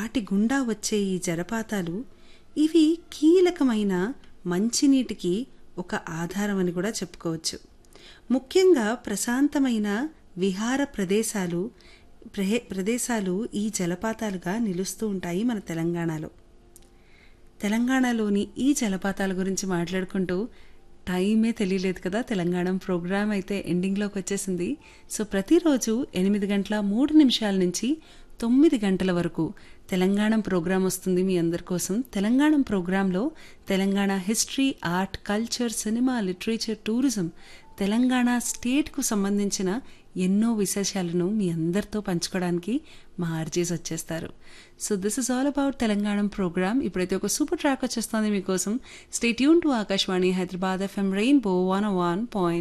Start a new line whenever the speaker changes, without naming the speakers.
వాటి గుండా వచ్చే ఈ జలపాతాలు ఇవి కీలకమైన మంచినీటికి ఒక ఆధారం అని కూడా చెప్పుకోవచ్చు ముఖ్యంగా ప్రశాంతమైన విహార ప్రదేశాలు ప్రహే- ప్రదేశాలు ఈ జలపాతాలుగా నిలుస్తూ ఉంటాయి మన తెలంగాణలో తెలంగాణలోని ఈ జలపాతాల గురించి మాట్లాడుకుంటూ టైమే తెలియలేదు కదా తెలంగాణ ప్రోగ్రామ్ అయితే ఎండింగ్లోకి వచ్చేసింది సో ప్రతిరోజు ఎనిమిది గంటల మూడు నిమిషాల నుంచి తొమ్మిది గంటల వరకు తెలంగాణ ప్రోగ్రాం వస్తుంది మీ అందరి కోసం తెలంగాణ ప్రోగ్రాంలో Telangana history art culture cinema literature tourism Telangana స్టేట్కు సంబంధించిన ఎన్నో విశేషాలను మీ అందరితో పంచుకోవడానికి మా ఆర్జీస్ వచ్చేస్తారు so this is all about Telangana program ఇప్పుడైతే ఒక సూపర్ ట్రాక్ వచ్చేస్తుంది మీకోసం stay tune to Akashvani Hyderabad FM rainbow one one point